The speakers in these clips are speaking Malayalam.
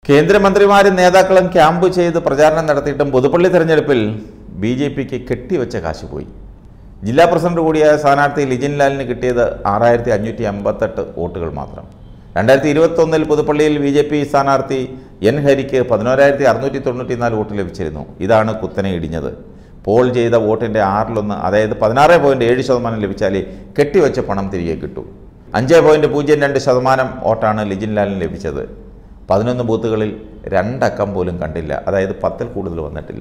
കേന്ദ്രമന്ത്രിമാരും നേതാക്കളും ക്യാമ്പ് ചെയ്ത് പ്രചാരണം നടത്തിയിട്ടും പുതുപ്പള്ളി തെരഞ്ഞെടുപ്പിൽ ബി ജെ പിക്ക് കെട്ടിവെച്ച കാശ് പോയി ജില്ലാ പ്രസിഡന്റ് കൂടിയായ സ്ഥാനാർത്ഥി ലിജിൻ ലാലിന് കിട്ടിയത് ആറായിരത്തി അഞ്ഞൂറ്റി അമ്പത്തെട്ട് വോട്ടുകൾ മാത്രം രണ്ടായിരത്തി ഇരുപത്തൊന്നിൽ പുതുപ്പള്ളിയിൽ ബി ജെ പി സ്ഥാനാർത്ഥി എൻ ഹരിക്ക് പതിനോരായിരത്തി അറുന്നൂറ്റി തൊണ്ണൂറ്റി നാല് വോട്ട് ലഭിച്ചിരുന്നു ഇതാണ് കുത്തനെ ഇടിഞ്ഞത് പോൾ ചെയ്ത വോട്ടിൻ്റെ ആറിലൊന്ന് അതായത് പതിനാറ് പോയിൻറ്റ് ഏഴ് ശതമാനം ലഭിച്ചാലേ കെട്ടിവെച്ച പണം തിരികെ കിട്ടൂ അഞ്ച് പോയിൻറ്റ് പൂജ്യം രണ്ട് ശതമാനം വോട്ടാണ് ലിജിൻ ലാലിന് ലഭിച്ചത് പതിനൊന്ന് ബൂത്തുകളിൽ രണ്ടക്കം പോലും കണ്ടില്ല അതായത് പത്തിൽ കൂടുതൽ വന്നിട്ടില്ല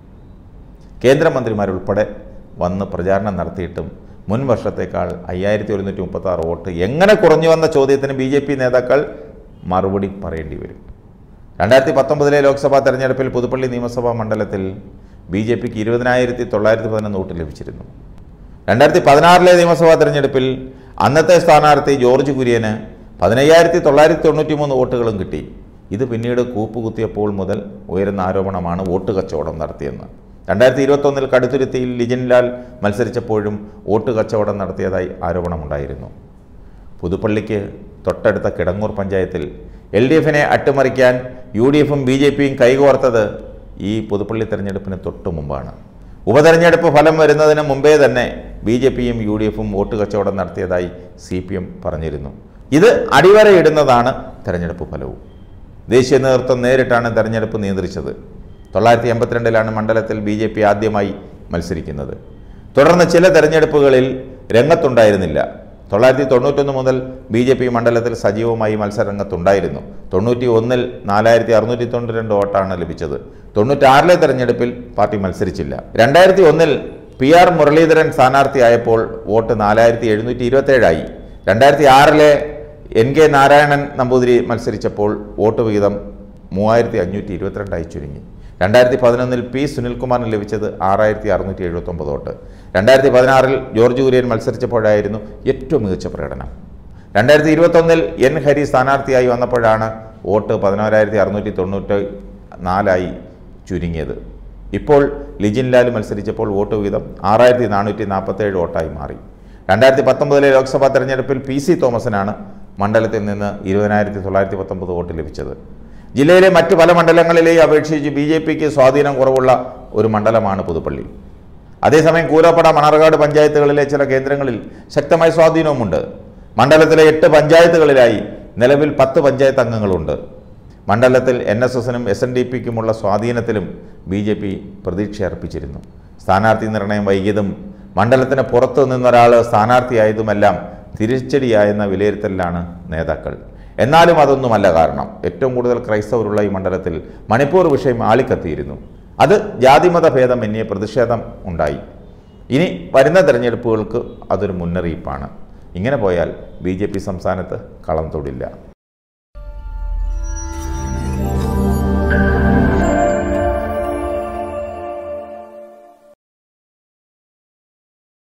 കേന്ദ്രമന്ത്രിമാരുൾപ്പെടെ വന്ന് പ്രചാരണം നടത്തിയിട്ടും മുൻ വർഷത്തേക്കാൾ അയ്യായിരത്തി ഒരുന്നൂറ്റി മുപ്പത്തി ആറ് വോട്ട് എങ്ങനെ കുറഞ്ഞു വന്ന ചോദ്യത്തിന് ബി ജെ പി നേതാക്കൾ മറുപടി പറയേണ്ടി വരും രണ്ടായിരത്തി പത്തൊമ്പതിലെ ലോക്സഭാ തെരഞ്ഞെടുപ്പിൽ പുതുപ്പള്ളി നിയമസഭാ മണ്ഡലത്തിൽ ബി ജെ പിക്ക് ഇരുപതിനായിരത്തി തൊള്ളായിരത്തി പതിനൊന്ന് വോട്ട് ലഭിച്ചിരുന്നു രണ്ടായിരത്തി പതിനാറിലെ നിയമസഭാ തെരഞ്ഞെടുപ്പിൽ അന്നത്തെ സ്ഥാനാർത്ഥി ജോർജ് കുര്യന് പതിനയ്യായിരത്തി തൊള്ളായിരത്തി തൊണ്ണൂറ്റി മൂന്ന് വോട്ടുകളും കിട്ടി ഇത് പിന്നീട് കൂപ്പുകുത്തിയപ്പോൾ മുതൽ ഉയരുന്ന ആരോപണമാണ് വോട്ട് കച്ചവടം നടത്തിയെന്ന് രണ്ടായിരത്തി ഇരുപത്തൊന്നിൽ കടുത്തുരുത്തിയിൽ ലിജിൻ ലാൽ മത്സരിച്ചപ്പോഴും വോട്ട് കച്ചവടം നടത്തിയതായി ആരോപണമുണ്ടായിരുന്നു പുതുപ്പള്ളിക്ക് തൊട്ടടുത്ത കിടങ്ങൂർ പഞ്ചായത്തിൽ എൽ ഡി എഫിനെ അട്ടിമറിക്കാൻ യു ഡി എഫും ബി ജെ പിയും കൈകോർത്തത് ഈ പുതുപ്പള്ളി തെരഞ്ഞെടുപ്പിന് തൊട്ടു മുമ്പാണ് ഉപതെരഞ്ഞെടുപ്പ് ഫലം വരുന്നതിന് മുമ്പേ തന്നെ ബി ജെ പിയും യു ഡി എഫും വോട്ട് കച്ചവടം നടത്തിയതായി സി പി എം പറഞ്ഞിരുന്നു ഇത് അടിവരയിടുന്നതാണ് തെരഞ്ഞെടുപ്പ് ഫലവും ദേശീയ നേതൃത്വം നേരിട്ടാണ് തെരഞ്ഞെടുപ്പ് നിയന്ത്രിച്ചത് തൊള്ളായിരത്തി എൺപത്തിരണ്ടിലാണ് മണ്ഡലത്തിൽ ബി ജെ പി ആദ്യമായി മത്സരിക്കുന്നത് തുടർന്ന് ചില തെരഞ്ഞെടുപ്പുകളിൽ രംഗത്തുണ്ടായിരുന്നില്ല തൊള്ളായിരത്തി തൊണ്ണൂറ്റൊന്ന് മുതൽ ബി ജെ പി മണ്ഡലത്തിൽ സജീവമായി മത്സരരംഗത്തുണ്ടായിരുന്നു തൊണ്ണൂറ്റി ഒന്നിൽ നാലായിരത്തി അറുന്നൂറ്റി തൊണ്ണൂറ്റി രണ്ട് വോട്ടാണ് ലഭിച്ചത് തൊണ്ണൂറ്റാറിലെ തെരഞ്ഞെടുപ്പിൽ പാർട്ടി മത്സരിച്ചില്ല രണ്ടായിരത്തി ഒന്നിൽ പി ആർ മുരളീധരൻ സ്ഥാനാർത്ഥിയായപ്പോൾ വോട്ട് നാലായിരത്തി എഴുന്നൂറ്റി ഇരുപത്തേഴായി രണ്ടായിരത്തി ആറിലെ എൻ കെ നാരായണൻ നമ്പൂതിരി മത്സരിച്ചപ്പോൾ വോട്ട് വിഹിതം മൂവായിരത്തി അഞ്ഞൂറ്റി ഇരുപത്തിരണ്ടായി ചുരുങ്ങി രണ്ടായിരത്തി പതിനൊന്നിൽ പി സുനിൽകുമാറിന് ലഭിച്ചത് ആറായിരത്തി അറുന്നൂറ്റി എഴുപത്തൊമ്പത് വോട്ട് രണ്ടായിരത്തി പതിനാറിൽ ജോർജ് കുര്യൻ മത്സരിച്ചപ്പോഴായിരുന്നു ഏറ്റവും മികച്ച പ്രകടനം രണ്ടായിരത്തി ഇരുപത്തൊന്നിൽ എൻ ഹരി സ്ഥാനാർത്ഥിയായി വന്നപ്പോഴാണ് വോട്ട് പതിനോരായിരത്തി അറുന്നൂറ്റി തൊണ്ണൂറ്റി നാലായി ചുരുങ്ങിയത് ഇപ്പോൾ ലിജിൻ ലാൽ മത്സരിച്ചപ്പോൾ വോട്ട് വിഹിതം ആറായിരത്തി നാനൂറ്റി നാൽപ്പത്തേഴ് വോട്ടായി മാറി രണ്ടായിരത്തി പത്തൊമ്പതിലെ ലോക്സഭാ തെരഞ്ഞെടുപ്പിൽ പി സി തോമസിനാണ് മണ്ഡലത്തിൽ നിന്ന് ഇരുപതിനായിരത്തി തൊള്ളായിരത്തി പത്തൊമ്പത് വോട്ട് ലഭിച്ചത് ജില്ലയിലെ മറ്റ് പല മണ്ഡലങ്ങളിലെയും അപേക്ഷിച്ച് ബി ജെ പിക്ക് സ്വാധീനം കുറവുള്ള ഒരു മണ്ഡലമാണ് പുതുപ്പള്ളി അതേസമയം കൂരപ്പട മണർകാട് പഞ്ചായത്തുകളിലെ ചില കേന്ദ്രങ്ങളിൽ ശക്തമായ സ്വാധീനവുമുണ്ട് മണ്ഡലത്തിലെ എട്ട് പഞ്ചായത്തുകളിലായി നിലവിൽ പത്ത് പഞ്ചായത്ത് അംഗങ്ങളുണ്ട് മണ്ഡലത്തിൽ എൻ എസ് എസിനും എസ് എൻ ഡി പിക്കുമുള്ള സ്വാധീനത്തിലും ബി ജെ പി പ്രതീക്ഷ അർപ്പിച്ചിരുന്നു സ്ഥാനാർത്ഥി നിർണയം വൈകിയതും മണ്ഡലത്തിന് പുറത്തു നിന്നൊരാൾ സ്ഥാനാർത്ഥിയായതുമെല്ലാം തിരിച്ചടിയായെന്ന വിലയിരുത്തലിലാണ് നേതാക്കൾ എന്നാലും അതൊന്നുമല്ല കാരണം ഏറ്റവും കൂടുതൽ ക്രൈസ്തവരുള്ള ഈ മണ്ഡലത്തിൽ മണിപ്പൂർ വിഷയം ആളിക്കത്തിയിരുന്നു അത് ജാതിമത ഭേദമന്യേ പ്രതിഷേധം ഉണ്ടായി ഇനി വരുന്ന തെരഞ്ഞെടുപ്പുകൾക്ക് അതൊരു മുന്നറിയിപ്പാണ് ഇങ്ങനെ പോയാൽ ബി സംസ്ഥാനത്ത് കളം തൊടില്ല